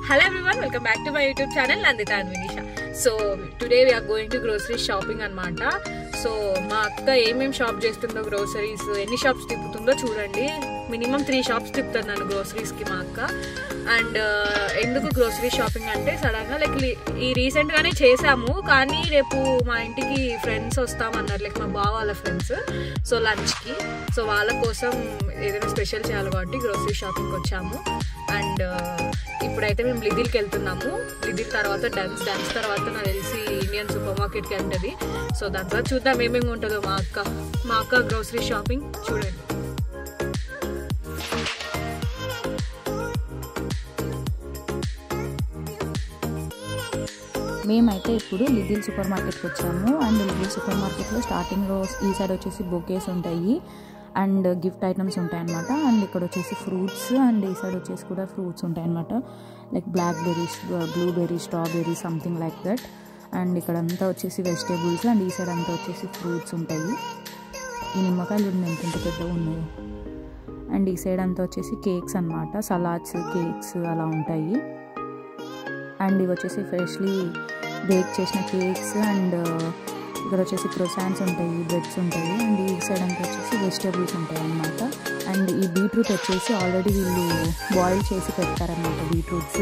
Hello everyone, welcome back to my YouTube channel Nandita and Vinisha. So today we're going to grocery shopping అనమాట so మా అక్క ఏమేమి shop చేస్తుందో groceries ఎన్ని shops తిప్పుతుందో చూడండి minimum three shops తిప్పుతాను నన్ను గ్రోసరీస్కి మా అక్క అండ్ ఎందుకు గ్రోసరీ షాపింగ్ అంటే సడన్గా లైక్ ఈ రీసెంట్గానే చేసాము కానీ రేపు మా ఇంటికి ఫ్రెండ్స్ వస్తామన్నారు లైక్ మా బావ వాళ్ళ ఫ్రెండ్స్ సో లంచ్కి సో వాళ్ళ కోసం ఏదైనా స్పెషల్ చేయాలి కాబట్టి గ్రోసరీ షాపింగ్కి వచ్చాము అండ్ ఇప్పుడైతే మేము లిదిల్కి వెళ్తున్నాము లిదిల్ తర్వాత డన్స్ డన్స్ తర్వాత నాకు తెలిసి ఇండియన్ సూపర్ మార్కెట్కి వెళ్తుంది సో దాని తర్వాత చూద్దాం ఏమేమి ఉంటుందో మా అక్క మా అక్క గ్రోసరీ షాపింగ్ చూడండి మేమైతే ఇప్పుడు లిటిల్ సూపర్ మార్కెట్కి వచ్చాము అండ్ లిటిల్ సూపర్ మార్కెట్లో స్టార్టింగ్లో ఈ సైడ్ వచ్చేసి బొకేస్ ఉంటాయి అండ్ గిఫ్ట్ ఐటమ్స్ ఉంటాయి అనమాట అండ్ ఇక్కడ వచ్చేసి ఫ్రూట్స్ అండ్ ఈ సైడ్ వచ్చేసి కూడా ఫ్రూట్స్ ఉంటాయి అనమాట like blackberries blueberry strawberry something like that and ఇక్కడ అంతా వచ్చేసి వెజిటేబుల్స్ అండ్ ఈ సైడ్ అంతా వచ్చేసి ఫ్రూట్స్ ఉంటాయి ఈ నిమ్మకాయలు ఉన్నాయి ఎంత పెద్దగా ఉన్నాయి అండ్ ఈ సైడ్ అంతా వచ్చేసి కేక్స్ అనమాట సలాడ్స్ కేక్స్ అలా ఉంటాయి అండ్ ఇవి వచ్చేసి ఫ్రెష్లీ బేక్ చేసిన కేక్స్ అండ్ ఇక్కడ వచ్చేసి క్రొసాన్స్ ఉంటాయి బ్రెడ్స్ ఉంటాయి అండ్ ఈ సైడ్ అంతా వచ్చేసి వెజిటేబుల్స్ ఉంటాయి అన్నమాట అండ్ ఈ బీట్రూట్ వచ్చేసి ఆల్రెడీ వీళ్ళు బాయిల్ చేసి పెడతారనమాట బీట్రూట్స్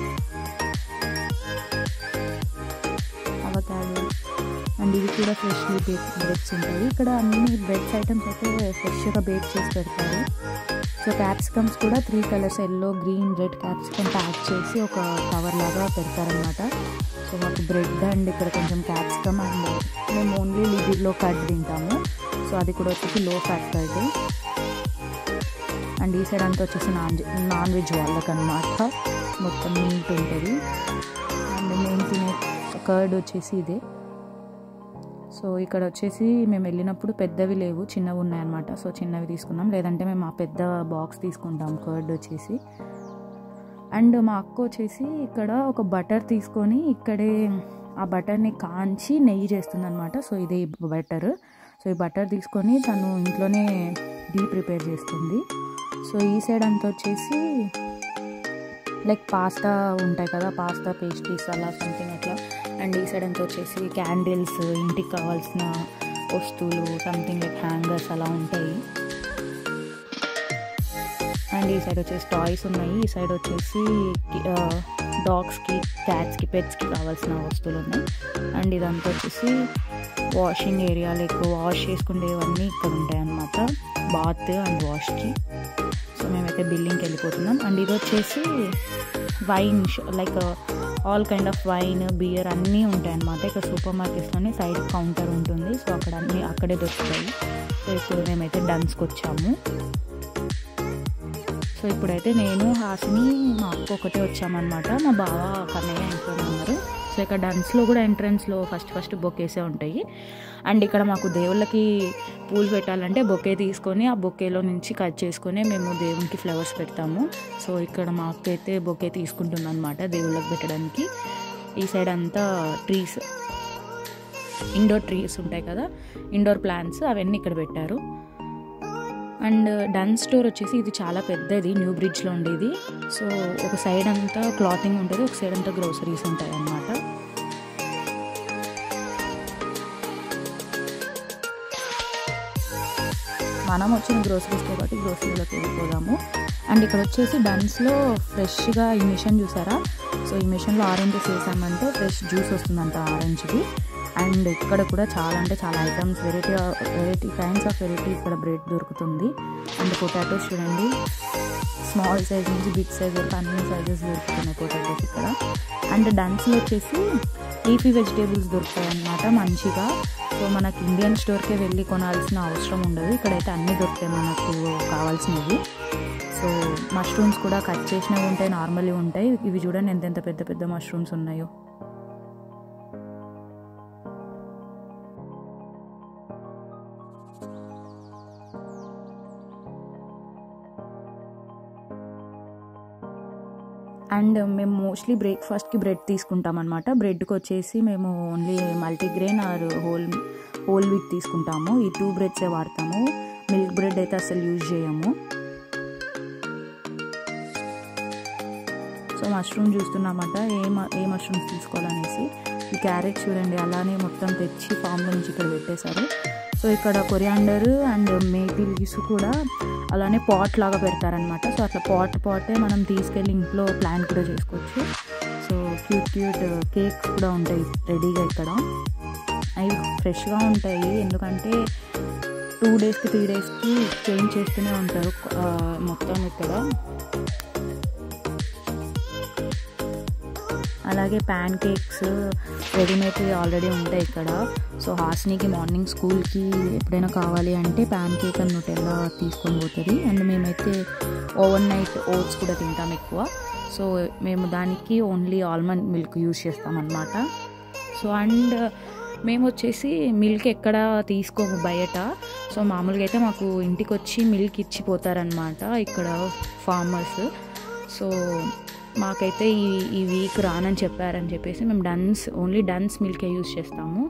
అవకాడో అండ్ ఇవి కూడా ఫ్రెష్లీ బేక్ బ్రెడ్స్ ఉంటాయి ఇక్కడ అన్ని బ్రెడ్స్ ఐటమ్స్ అయితే ఫ్రెష్గా బేక్ చేసి పెడతారు సో క్యాప్సికమ్స్ కూడా three colours yellow green red capsicum pack చేసి ఒక కవర్ లాగా పెడతారనమాట సో మాకు బ్రెడ్ అండ్ ఇక్కడ కొంచెం క్యాప్సికమ్ అండ్ మేము ఓన్లీ లిజిడ్లో కట్ తింటాము సో అది కూడా వచ్చేసి లో ఫ్యాట్ కట్ అండ్ ఈ సైడ్ అంతా వచ్చేసి నాన్ నాన్ వెజ్ వాళ్ళకన్నమాట మొత్తం మీట్ ఉంటుంది అండ్ మేము తినే కర్డ్ వచ్చేసి ఇదే సో ఇక్కడ వచ్చేసి మేము వెళ్ళినప్పుడు పెద్దవి లేవు చిన్నవి ఉన్నాయన్నమాట సో చిన్నవి తీసుకున్నాం లేదంటే మేము ఆ పెద్ద బాక్స్ తీసుకుంటాం కర్డ్ వచ్చేసి అండ్ మా అక్క వచ్చేసి ఇక్కడ ఒక బటర్ తీసుకొని ఇక్కడే ఆ బటర్ని కాంచి నెయ్యి చేస్తుంది అనమాట సో ఇదే బటర్ సో ఈ బటర్ తీసుకొని తను ఇంట్లోనే డీ ప్రిపేర్ చేస్తుంది సో ఈ సైడ్ అంతా వచ్చేసి లైక్ పాస్తా ఉంటాయి కదా పాస్తా పేస్ట్రీస్ అలా సంథింగ్ అట్లా అండ్ ఈ సైడ్ అంతా వచ్చేసి క్యాండిల్స్ ఇంటికి కావాల్సిన వస్తువులు సంథింగ్ లైక్ హ్యాంగర్స్ అలా ఉంటాయి అండ్ ఈ సైడ్ వచ్చేసి టాయ్స్ ఉన్నాయి ఈ సైడ్ వచ్చేసి డాగ్స్కి క్యాట్స్కి పెట్స్కి కావాల్సిన వస్తువులు ఉన్నాయి అండ్ ఇదంతా వచ్చేసి వాషింగ్ ఏరియా లైక్ వాష్ చేసుకునేవన్నీ ఇక్కడ ఉంటాయి అన్నమాట బాత్ అండ్ వాష్కి సో మేమైతే బిల్లింగ్కి వెళ్ళిపోతున్నాం అండ్ ఇది వచ్చేసి wine like all kind of wine beer అన్నీ ఉంటాయి అన్నమాట ఇక్కడ సూపర్ మార్కెట్స్లోనే సైడ్ కౌంటర్ ఉంటుంది సో అక్కడ అన్నీ అక్కడే దొరుకుతాయి సో ఇప్పుడు మేమైతే డన్స్కి వచ్చాము సో ఇప్పుడైతే నేను హాసిని మా అక్క ఒకటే వచ్చామన్నమాట మా బావ కన్నయ్య ఇంట్లోనే ఉన్నారు సో ఇక్కడ డన్స్లో కూడా ఎంట్రన్స్లో ఫస్ట్ ఫస్ట్ బొకేసే ఉంటాయి అండ్ ఇక్కడ మాకు దేవుళ్ళకి పూలు పెట్టాలంటే బొకే తీసుకొని ఆ బొకేలో నుంచి కట్ చేసుకొని మేము దేవునికి ఫ్లవర్స్ పెడతాము సో ఇక్కడ మా అక్క అయితే బొకే తీసుకుంటుంది అనమాట దేవుళ్ళకి పెట్టడానికి ఈ సైడ్ అంతా ట్రీస్ ఇండోర్ ట్రీస్ ఉంటాయి కదా ఇండోర్ ప్లాంట్స్ అవన్నీ ఇక్కడ పెట్టారు అండ్ డన్ స్టోర్ వచ్చేసి ఇది చాలా పెద్దది న్యూ బ్రిడ్జ్లో ఉండేది సో ఒక సైడ్ అంతా క్లాతింగ్ ఉంటుంది ఒక సైడ్ అంతా గ్రోసరీస్ ఉంటాయి అన్నమాట మనం వచ్చిన గ్రోసరీస్ కాబట్టి గ్రోసరీలోకి వెళ్ళిపోదాము అండ్ ఇక్కడ వచ్చేసి డన్స్లో ఫ్రెష్గా ఈ మిషన్ చూసారా సో ఈ మిషన్లో ఆరెంజెస్ వేసామంటే ఫ్రెష్ జ్యూస్ వస్తుందంట ఆరెంజ్ది అండ్ ఇక్కడ కూడా చాలా అంటే చాలా items variety variety kinds of variety ఇక్కడ బ్రెడ్ దొరుకుతుంది అండ్ పొటాటోస్ చూడండి స్మాల్ సైజ్ నుంచి బిగ్ సైజ్ వరకు అన్ని సైజెస్ దొరుకుతున్నాయి పొటాటోస్ ఇక్కడ అండ్ డన్స్లో వచ్చేసి లీఫీ వెజిటేబుల్స్ దొరుకుతాయి అన్నమాట మంచిగా సో మనకి ఇండియన్ స్టోర్కే వెళ్ళి కొనాల్సిన అవసరం ఉండదు ఇక్కడైతే అన్నీ దొరుకుతాయి మనకు కావాల్సినవి సో మష్రూమ్స్ కూడా కట్ చేసినవి ఉంటాయి నార్మల్గా ఉంటాయి ఇవి చూడండి ఎంతెంత పెద్ద పెద్ద మష్రూమ్స్ ఉన్నాయో అండ్ మేము మోస్ట్లీ బ్రేక్ఫాస్ట్కి బ్రెడ్ తీసుకుంటాం అనమాట బ్రెడ్కి వచ్చేసి మేము only multigrain or whole whole wheat తీసుకుంటాము ఈ టూ బ్రెడ్సే వాడతాము మిల్క్ బ్రెడ్ అయితే అసలు యూజ్ చేయము సో మష్రూమ్ చూస్తున్నామట ఏ మ- ఏ మష్రూమ్స్ తీసుకోవాలనేసి ఈ క్యారెట్ చూడండి అలానే మొత్తం తెచ్చి ఫామ్లో నుంచి ఇక్కడ పెట్టేశారు సో ఇక్కడ కొరియాండర్ అండ్ మేతి లీవ్స్ కూడా అలానే పాట్ లాగా పెడతారనమాట సో అట్లా పాట్ పాటే మనం తీసుకెళ్ళి ఇంట్లో ప్లాన్ కూడా చేసుకోవచ్చు సో క్యూట్ క్యూట్ కేక్స్ కూడా ఉంటాయి రెడీగా ఇక్కడ అవి ఫ్రెష్గా ఉంటాయి ఎందుకంటే టూ డేస్కి త్రీ డేస్కి చేంజ్ చేస్తూనే ఉంటారు ఆ, మొత్తం ఇక్కడ అలాగే ప్యాన్ కేక్స్ రెడీమేడ్ ఆల్రెడీ ఉంటాయి ఇక్కడ సో హాస్నీకి మార్నింగ్ స్కూల్కి ఎప్పుడైనా కావాలి అంటే ప్యాన్ కేక్ అండ్ నూటెల్లా తీసుకొని పోతుంది అండ్ మేమైతే ఓవర్ నైట్ ఓట్స్ కూడా తింటాం ఎక్కువ సో మేము దానికి ఓన్లీ ఆల్మండ్ మిల్క్ యూజ్ చేస్తామన్నమాట సో అండ్ మేము వచ్చేసి మిల్క్ ఎక్కడ తీసుకోము బయట సో మామూలుగా అయితే మాకు ఇంటికి వచ్చి మిల్క్ ఇచ్చిపోతారనమాట ఇక్కడ ఫార్మర్స్ సో మాకైతే ఈ ఈ వీక్ రానని చెప్పారని చెప్పేసి మేము డన్స్ ఓన్లీ డన్స్ మిల్కే యూజ్ చేస్తాము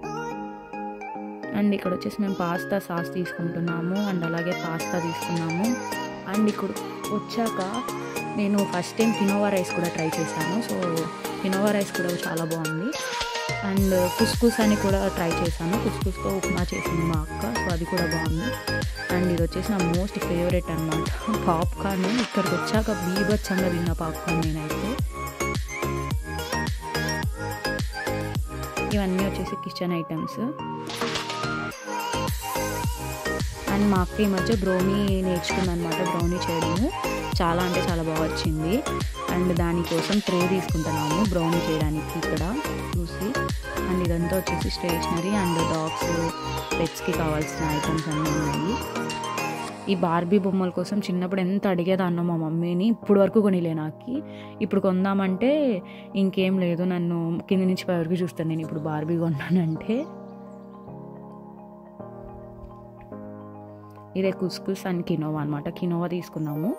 అండ్ ఇక్కడ వచ్చేసి మేము పాస్తా సాస్ తీసుకుంటున్నాము అండ్ అలాగే పాస్తా తీసుకున్నాము అండ్ ఇక్కడ వచ్చాక నేను ఫస్ట్ టైం కినోవా రైస్ కూడా ట్రై చేశాను సో కినోవా రైస్ కూడా చాలా బాగుంది అండ్ కుస్కుస్ అని కూడా ట్రై చేశాను కుస్కుస్తో ఉప్మా చేసింది మా అక్క సో అది కూడా బాగుంది అండ్ ఇది వచ్చేసి నా మోస్ట్ ఫేవరెట్ అనమాట పాప్కార్న్ ఇక్కడికి వచ్చాక బీభత్సంగా తిన్న పాప్కార్న్ నేనైతే ఇవన్నీ వచ్చేసి కిచెన్ ఐటమ్స్ అండ్ మా అక్క ఈ మధ్య బ్రౌనీ నేర్చుకుందనమాట బ్రౌనీ చేయడము చాలా అంటే చాలా బాగా వచ్చింది అండ్ దానికోసం ట్రే తీసుకుంటున్నాము బ్రౌనీ చేయడానికి ఇక్కడ చూసి అండ్ ఇదంతా వచ్చేసి స్టేషనరీ అండ్ డాగ్స్ పెట్స్కి కావాల్సిన ఐటమ్స్ అన్నీ ఉన్నాయి ఈ బార్బీ బొమ్మల కోసం చిన్నప్పుడు ఎంత అడిగేదాన్నో మా మమ్మీని ఇప్పుడు వరకు కొనిలే నాకు ఇప్పుడు కొందామంటే ఇంకేం లేదు నన్ను కింద నుంచి పై వరకు చూస్తాను నేను ఇప్పుడు బార్బీ కొన్నానంటే ఇదే కుస్కుస్ అండ్ కినోవా అనమాట కినోవా తీసుకున్నాము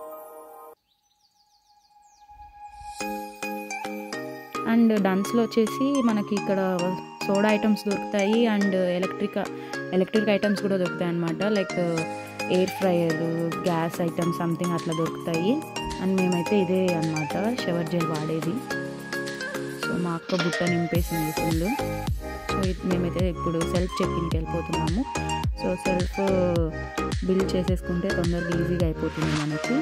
అండ్ డన్స్లో వచ్చేసి మనకి ఇక్కడ సోడా ఐటమ్స్ దొరుకుతాయి అండ్ ఎలక్ట్రిక్ ఎలక్ట్రిక్ ఐటమ్స్ కూడా దొరుకుతాయి అనమాట like air fryer gas items something అట్లా దొరుకుతాయి అండ్ మేమైతే ఇదే అనమాట షవర్ జెల్ వాడేది సో మా అక్క బుట్ట నింపేసింది ఫుల్ సో ఇది మేమైతే ఇప్పుడు సెల్ఫ్ చెక్కింగ్కి వెళ్ళిపోతున్నాము సో సెల్ఫ్ బిల్ చేసేసుకుంటే తొందరగా ఈజీగా అయిపోతుంది మనకి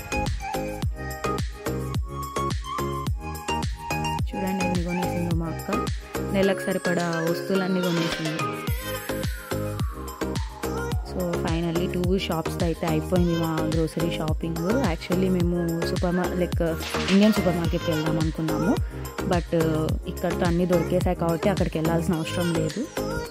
చూడండి ఎన్ని కొనేసిందో మా అక్క నెలకు సరిపడా వస్తువులన్నీ కొనేసింది సో ఫైనల్లీ టూ షాప్స్తో అయితే అయిపోయింది మా గ్రోసరీ షాపింగ్ యాక్చువల్లీ మేము సూపర్ మార్ లైక్ ఇండియన్ సూపర్ మార్కెట్కి వెళ్దాం అనుకున్నాము బట్ ఇక్కడతో అన్నీ దొరికేసాయి కాబట్టి అక్కడికి వెళ్ళాల్సిన అవసరం లేదు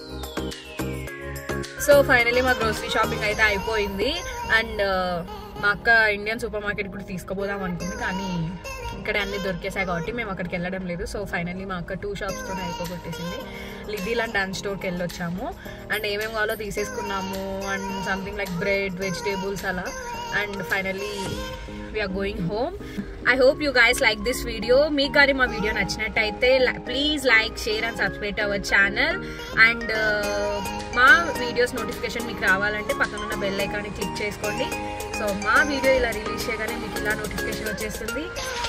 సో ఫైనలీ మా గ్రోసరీ షాపింగ్ అయితే అయిపోయింది అండ్ మా అక్క ఇండియన్ సూపర్ మార్కెట్ కూడా తీసుకుపోదాం అనుకుంది కానీ ఇక్కడ అన్ని దొరికేసాయి కాబట్టి మేము అక్కడికి వెళ్ళడం లేదు సో ఫైనల్లీ మా అక్క టూ షాప్స్తోనే అయిపోగొట్టేసింది లిడిల్ అండ్ డాన్స్ స్టోర్కి వెళ్ళొచ్చాము అండ్ ఏమేమి కావాలో తీసేసుకున్నాము and something like bread vegetables అలా and finally we're going home I hope you guys like this video మీకు కానీ మా వీడియో నచ్చినట్టయితే please like share and subscribe our channel and మా వీడియోస్ నోటిఫికేషన్ మీకు రావాలంటే పక్కన ఉన్న బెల్ ఐకాన్ని క్లిక్ చేసుకోండి సో మా వీడియో ఇలా రిలీజ్ చేయగానే మీకు ఇలా నోటిఫికేషన్ వచ్చేస్తుంది